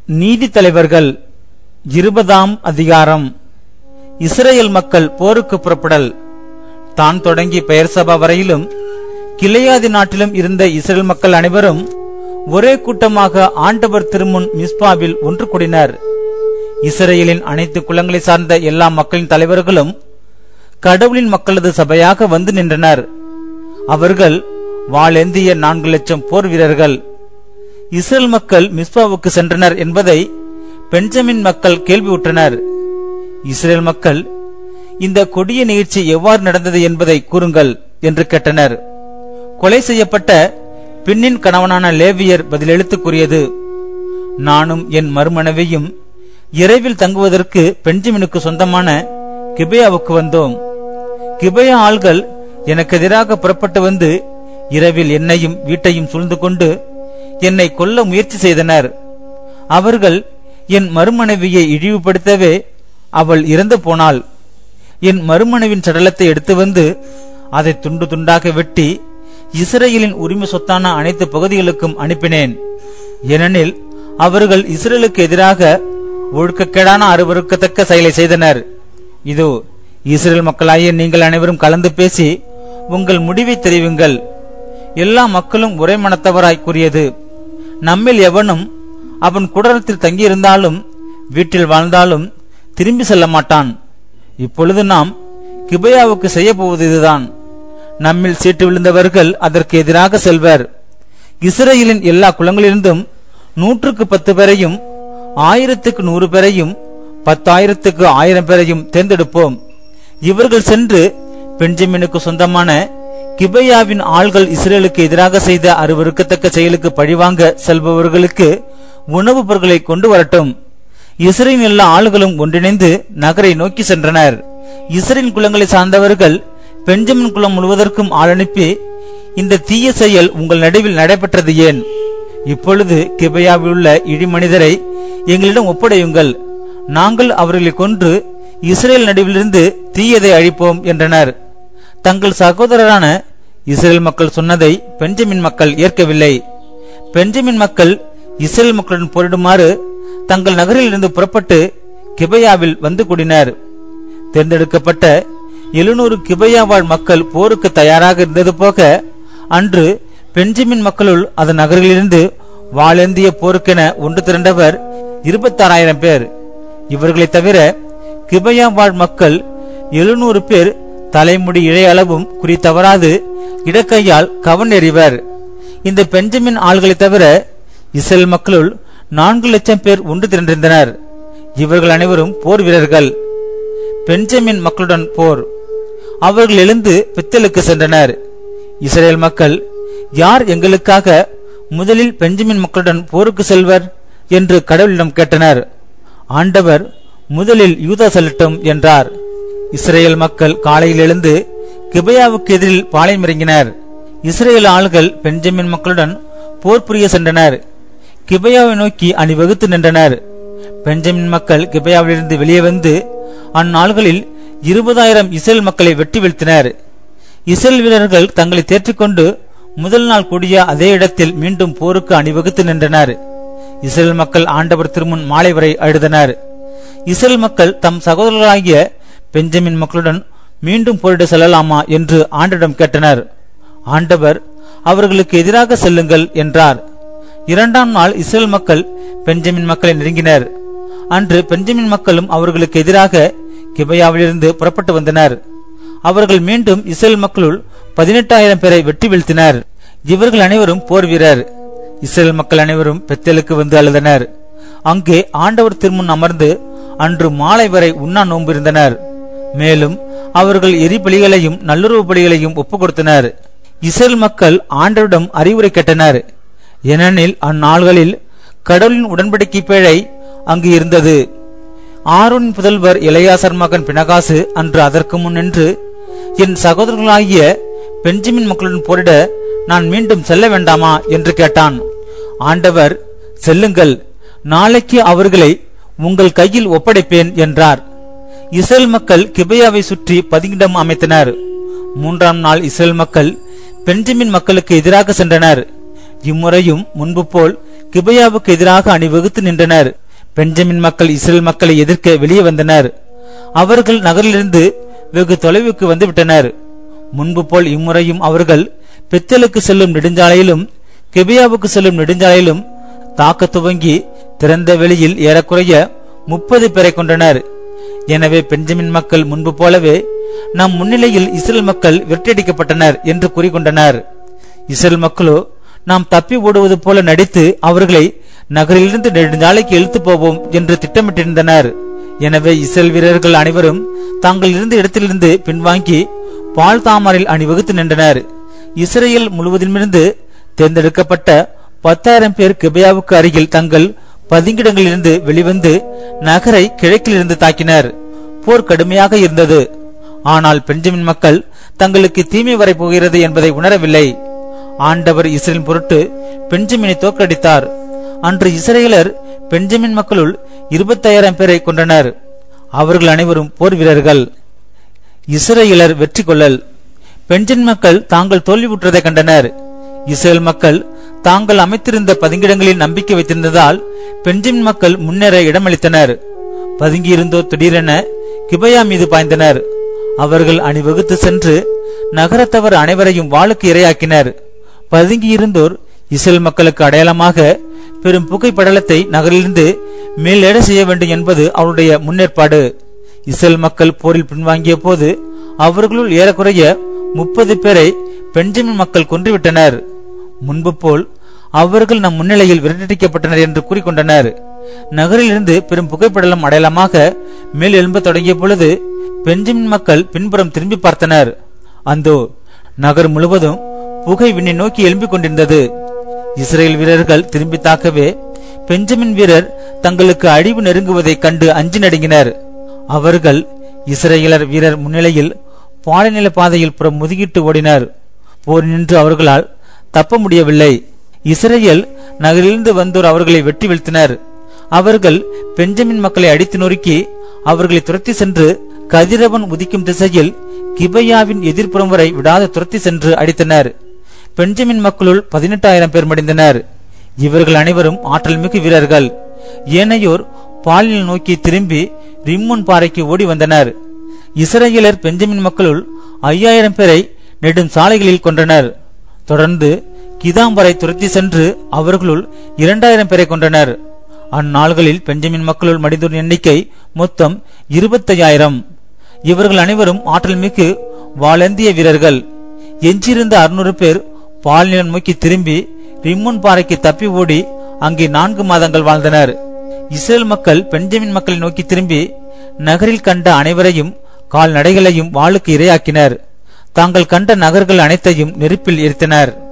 நீதி தலைவர்கள் இருபதாம் அதிகாரம் இஸ்ரேல் மக்கள் போருக்கு புறப்படல் தான் தொடங்கி பெயர் சபா வரையிலும் கிளையாதி நாட்டிலும் இருந்த இஸ்ரேல் மக்கள் அனைவரும் ஒரே கூட்டமாக ஆண்டவர் திருமுன் மிஸ்பாவில் ஒன்று கூடினர் இஸ்ரேலின் அனைத்து குலங்களை சார்ந்த எல்லா மக்களின் தலைவர்களும் கடவுளின் மக்களது சபையாக வந்து நின்றனர் அவர்கள் வாளேந்திய நான்கு லட்சம் போர் வீரர்கள் இஸ்ரேல் மக்கள் மிஸ்பாவுக்கு சென்றனர் என்பதை பெஞ்சமின் மக்கள் கேள்வியுற்றனர் இஸ்ரேல் மக்கள் இந்த கொடிய நிகழ்ச்சி எவ்வாறு நடந்தது என்பதை கூறுங்கள் என்று கேட்டனர் கொலை செய்யப்பட்ட பெண்ணின் கணவனான லேவியர் பதிலெழுத்து கூறியது நானும் என் மறுமனைவியும் இரவில் தங்குவதற்கு பெஞ்சமினுக்கு சொந்தமான கிபேயாவுக்கு வந்தோம் கிபேயா ஆள்கள் எனக்கு எதிராக புறப்பட்டு வந்து இரவில் என்னையும் வீட்டையும் சூழ்ந்து கொண்டு என்னை கொல்ல முயற்சி செய்தனர் அவர்கள் என் மறுமனைவியை இழிவுபடுத்தவே அவள் இறந்து போனாள் என் மறுமனைவின் சடலத்தை எடுத்து வந்து அதை துண்டு துண்டாக வெட்டி இஸ்ரேலின் உரிமை சொத்தான அனைத்து பகுதிகளுக்கும் அனுப்பினேன் ஏனெனில் அவர்கள் இஸ்ரேலுக்கு எதிராக ஒழுக்கக்கேடான அருவருக்கத்தக்க செயலை செய்தனர் இதோ இஸ்ரேல் மக்களாகிய நீங்கள் அனைவரும் கலந்து பேசி உங்கள் முடிவை தெரிவிங்கள் எல்லா மக்களும் ஒரே மனத்தவராய் கூறியது நம்மில் எவனும் அவன் குடலத்தில் தங்கியிருந்தாலும் வீட்டில் வாழ்ந்தாலும் திரும்பி செல்ல மாட்டான் இப்பொழுது நாம் கிபையாவுக்கு செய்ய போவது இதுதான் நம்மில் சீட்டு விழுந்தவர்கள் அதற்கு எதிராக செல்வர் இஸ்ரேலின் எல்லா குலங்களிலிருந்தும் நூற்றுக்கு பத்து பேரையும் ஆயிரத்துக்கு நூறு பேரையும் பத்தாயிரத்துக்கு ஆயிரம் பேரையும் தேர்ந்தெடுப்போம் இவர்கள் சென்று பெஞ்சமினுக்கு சொந்தமான கிபையாவின் ஆள்கள் இஸ்ரேலுக்கு எதிராக செய்த அருவருக்கத்தக்க செயலுக்கு பழிவாங்க செல்பவர்களுக்கு உணவுப் பொருட்களை கொண்டு வரட்டும் இஸ்ரேலின் எல்லா ஆளுகளும் ஒன்றிணைந்து நகரை நோக்கி சென்றனர் இஸ்ரேல் குலங்களை சார்ந்தவர்கள் பெஞ்சமின் குலம் முழுவதற்கும் ஆள் அனுப்பி இந்த தீய செயல் உங்கள் நடுவில் நடைபெற்றது ஏன் இப்பொழுது கிபையாவில் உள்ள இடிமனிதரை எங்களிடம் ஒப்படையுங்கள் நாங்கள் அவர்களை கொன்று இஸ்ரேல் நடுவிலிருந்து தீயதை அழிப்போம் என்றனர் தங்கள் சகோதரரான இஸ்ரேல் மக்கள் சொன்னதை பெஞ்சமின் மக்கள் ஏற்கவில்லை பெஞ்சமின் மக்கள் இஸ்ரேல் மக்களுடன் போரிடுமாறு தங்கள் நகரில் இருந்து புறப்பட்டு கிபையாவில் வந்து கூடினர் தேர்ந்தெடுக்கப்பட்ட எழுநூறு கிபையா வாழ் மக்கள் போருக்கு தயாராக இருந்தது போக அன்று பெஞ்சமின் மக்களுள் அதன் நகரிலிருந்து வாழேந்திய போருக்கென ஒன்று திரண்டவர் இருபத்தாறாயிரம் பேர் இவர்களைத் தவிர கிபையா வாழ் மக்கள் எழுநூறு பேர் தலைமுடி இழையளவும் குறி தவறாது இடக்கையால் கவன் எறிவர் இந்த பெஞ்சமின் ஆள்களைத் தவிர இஸ்ரேல் மக்களுள் நான்கு லட்சம் பேர் ஒன்று திரண்டிருந்தனர் இவர்கள் அனைவரும் போர் வீரர்கள் பெஞ்சமின் மக்களுடன் போர் அவர்கள் எழுந்து பெத்தலுக்கு சென்றனர் இஸ்ரேல் மக்கள் யார் எங்களுக்காக முதலில் பெஞ்சமின் மக்களுடன் போருக்கு செல்வர் என்று கடவுளிடம் கேட்டனர் ஆண்டவர் முதலில் யூதா செல்லட்டும் என்றார் இஸ்ரேல் மக்கள் காலையில் எழுந்து கிபையாவுக்கு எதிரில் பாளையம் இறங்கினர் இஸ்ரேல் ஆள்கள் பெஞ்சமின் மக்களுடன் போர் புரிய சென்றனர் கிபையாவை நோக்கி அணிவகுத்து நின்றனர் பெஞ்சமின் மக்கள் கிபையாவிலிருந்து வெளியே வந்து அந்நாள்களில் இருபதாயிரம் இஸ்ரேல் மக்களை வெட்டி வீழ்த்தினர் இஸ்ரேல் வீரர்கள் தங்களை தேற்றிக்கொண்டு முதல் நாள் கூடிய அதே இடத்தில் மீண்டும் போருக்கு அணிவகுத்து நின்றனர் இஸ்ரேல் மக்கள் ஆண்டவர் திருமுன் மாலை வரை அழுதனர் இஸ்ரேல் மக்கள் தம் சகோதரர்களாகிய பெஞ்சமின் மக்களுடன் மீண்டும் போரிட செல்லலாமா என்று ஆண்டிடம் கேட்டனர் ஆண்டவர் அவர்களுக்கு எதிராக செல்லுங்கள் என்றார் இரண்டாம் நாள் இஸ்ரேல் மக்கள் பெஞ்சமின் மக்களை நெருங்கினர் அன்று பெஞ்சமின் மக்களும் அவர்களுக்கு எதிராக கிபையாவிலிருந்து புறப்பட்டு வந்தனர் அவர்கள் மீண்டும் இஸ்ரேல் மக்களுள் பதினெட்டாயிரம் பேரை வெட்டி வீழ்த்தினர் இவர்கள் அனைவரும் போர் வீரர் இஸ்ரேல் மக்கள் அனைவரும் பெத்தலுக்கு வந்து அழுதனர் அங்கே ஆண்டவர் திருமுன் அமர்ந்து அன்று மாலை வரை உண்ணா நோன்பு இருந்தனர் மேலும் அவர்கள் எரிபலிகளையும் நல்லுறவு பலிகளையும் ஒப்புக் கொடுத்தனர் இஸ்ரேல் மக்கள் ஆண்டவரிடம் அறிவுரை கேட்டனர் ஏனெனில் அந்நாள்களில் கடவுளின் உடன்படிக்கை பேழை அங்கு இருந்தது ஆரோனின் புதல்வர் இளையாசர் மகன் பினகாசு அன்று அதற்கு முன் நின்று என் சகோதரர்களாகிய பெஞ்சமின் மக்களுடன் போரிட நான் மீண்டும் செல்ல வேண்டாமா என்று கேட்டான் ஆண்டவர் செல்லுங்கள் நாளைக்கு அவர்களை உங்கள் கையில் ஒப்படைப்பேன் என்றார் இஸ்ரேல் மக்கள் கிபையாவை சுற்றி பதுங்கிடம் அமைத்தனர் மூன்றாம் நாள் இஸ்ரேல் மக்கள் பெஞ்சமின் மக்களுக்கு எதிராக சென்றனர் இம்முறையும் முன்பு போல் கிபையாவுக்கு எதிராக அணிவகுத்து நின்றனர் பெஞ்சமின் மக்கள் இஸ்ரேல் மக்களை எதிர்க்க வெளியே வந்தனர் அவர்கள் நகரிலிருந்து வெகு தொலைவுக்கு வந்து விட்டனர் முன்பு போல் இம்முறையும் அவர்கள் பெத்தலுக்கு செல்லும் நெடுஞ்சாலையிலும் கெபியாவுக்கு செல்லும் நெடுஞ்சாலையிலும் தாக்க துவங்கி திறந்த வெளியில் ஏறக்குறைய முப்பது பேரை கொண்டனர் எனவே பெஞ்சமின் மக்கள் முன்பு போலவே நம் முன்னிலையில் இஸ்ரேல் மக்கள் விரட்டியடிக்கப்பட்டனர் என்று கூறிக்கொண்டனர் இஸ்ரேல் மக்களோ நாம் தப்பி ஓடுவது போல நடித்து அவர்களை நகரிலிருந்து நெடுஞ்சாலைக்கு இழுத்து போவோம் என்று திட்டமிட்டிருந்தனர் எனவே இஸ்ரேல் வீரர்கள் அனைவரும் தாங்கள் இருந்த இடத்திலிருந்து பின்வாங்கி பால் தாமரில் அணிவகுத்து நின்றனர் இஸ்ரேல் முழுவதிலுமிருந்து தேர்ந்தெடுக்கப்பட்ட பத்தாயிரம் பேர் கிபையாவுக்கு அருகில் தங்கள் பதுங்கிடங்களிலிருந்து வெளிவந்து நகரை கிழக்கிலிருந்து தாக்கினர் போர் கடுமையாக இருந்தது ஆனால் பெஞ்சமின் மக்கள் தங்களுக்கு தீமை வரப் போகிறது என்பதை உணரவில்லை ஆண்டவர் இஸ்ரேலின் பொருட்டு பெஞ்சமினை தோற்கடித்தார் அன்று இஸ்ரேலர் பெஞ்சமின் மக்களுள் இருபத்தாயிரம் பேரை கொன்றனர் அவர்கள் அனைவரும் போர் வீரர்கள் இஸ்ரேலர் வெற்றி கொள்ளல் பெஞ்சன் மக்கள் தாங்கள் தோல்வியுற்றதை கண்டனர் இஸ்ரேல் மக்கள் தாங்கள் அமைத்திருந்த பதுங்கிடங்களில் நம்பிக்கை வைத்திருந்ததால் பெஞ்சமின் மக்கள் முன்னேற இடமளித்தனர் பதுங்கியிருந்தோர் திடீரென கிபையா மீது பாய்ந்தனர் அவர்கள் அணிவகுத்து சென்று நகரத்தவர் அனைவரையும் வாளுக்கு இரையாக்கினர் பதுங்கியிருந்தோர் இஸ்ரேல் மக்களுக்கு அடையாளமாக பெரும் புகைப்படலத்தை நகரிலிருந்து மேலேட செய்ய வேண்டும் என்பது அவருடைய முன்னேற்பாடு இஸ்ரேல் மக்கள் போரில் பின்வாங்கிய போது அவர்களுள் ஏறக்குறைய முப்பது பேரை பெஞ்சமின் மக்கள் கொன்றுவிட்டனர் முன்பு போல் அவர்கள் நம் முன்னிலையில் விரட்டடிக்கப்பட்டனர் என்று கூறிக்கொண்டனர் நகரிலிருந்து பெரும் புகைப்படலம் அடையாளமாக மேல் எழும்ப தொடங்கிய பொழுது பெஞ்சமின் மக்கள் பின்புறம் திரும்பி பார்த்தனர் அந்தோ நகர் முழுவதும் புகை விண்ணை நோக்கி எழும்பிக் கொண்டிருந்தது இஸ்ரேல் வீரர்கள் திரும்பி தாக்கவே பெஞ்சமின் வீரர் தங்களுக்கு அழிவு நெருங்குவதைக் கண்டு அஞ்சி நடுங்கினர் அவர்கள் இஸ்ரேலர் வீரர் முன்னிலையில் பாலைநில பாதையில் புறம் முதுகிட்டு ஓடினர் போர் நின்று அவர்களால் தப்ப முடியவில்லை இஸ்ரேல் நகரிலிருந்து வந்தோர் அவர்களை வெட்டி வீழ்த்தினர் அவர்கள் பெஞ்சமின் மக்களை அடித்து நொறுக்கி அவர்களை துரத்தி சென்று கதிரவன் உதிக்கும் திசையில் கிபையாவின் எதிர்ப்புறம் வரை விடாது துரத்தி சென்று அடித்தனர் பெஞ்சமின் மக்களுள் பதினெட்டாயிரம் பேர் மடிந்தனர் இவர்கள் அனைவரும் ஆற்றல் மிகு வீரர்கள் ஏனையோர் பாலியல் நோக்கி திரும்பி ரிம்மோன் பாறைக்கு ஓடி வந்தனர் இஸ்ரேலர் பெஞ்சமின் மக்களுள் ஐயாயிரம் பேரை நெடும் சாலைகளில் கொன்றனர் தொடர்ந்து கிதாம் வரை துரத்தி சென்று அவர்களுள் இரண்டாயிரம் பேரை கொன்றனர் அந்நாள்களில் பெஞ்சமின் மக்களுள் மடிந்தோர் எண்ணிக்கை மொத்தம் இருபத்தையாயிரம் இவர்கள் அனைவரும் ஆற்றல் மிகு வாளந்திய வீரர்கள் எஞ்சியிருந்த அறுநூறு பேர் பால்நிலம் நோக்கி திரும்பி ரிம்மோன் பாறைக்கு தப்பி ஓடி அங்கே நான்கு மாதங்கள் வாழ்ந்தனர் இஸ்ரேல் மக்கள் பெஞ்சமின் மக்களை நோக்கி திரும்பி நகரில் கண்ட அனைவரையும் கால்நடைகளையும் வாளுக்கு இரையாக்கினர் தாங்கள் கண்ட நகர்கள் அனைத்தையும் நெருப்பில் எரித்தனர்